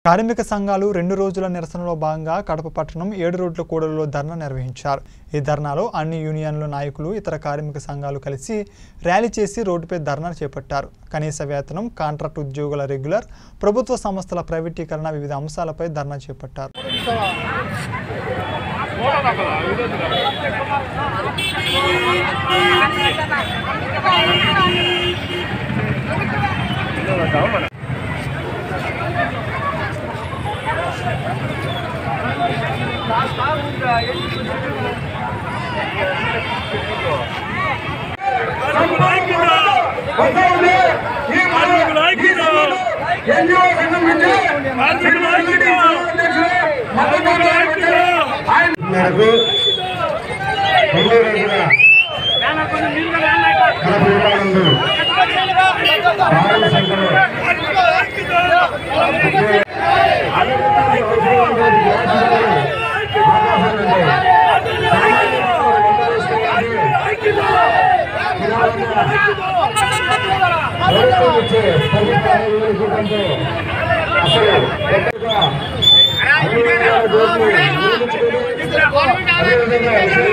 కార్మిక సంఘాలు రెండు రోజుల నిరసనలో భాగంగా కడప పట్టణం ఏడు రోడ్ల కూడలిలో ధర్నా నిర్వహించారు ఈ ధర్నాలో అన్ని యూనియన్ల నాయకులు ఇతర కార్మిక సంఘాలు కలిసి ర్యాలీ చేసి రోడ్డుపై ధర్నా చేపట్టారు కనీస వేతనం కాంట్రాక్ట్ ఉద్యోగుల రెగ్యులర్ ప్రభుత్వ సంస్థల ప్రైవేటీకరణ వివిధ అంశాలపై ధర్నా చేపట్టారు మేరకు రెండో రోజున కడప విభాగంలో భారీ సంఖ్యలో ప్రభుత్వం ఇచ్చే ప్రభుత్వ నియోజకవర్గంతో అసలు ఎక్కడిగా అన్ని రకాల రోడ్లు నిర్మించుకొని అదేవిధంగా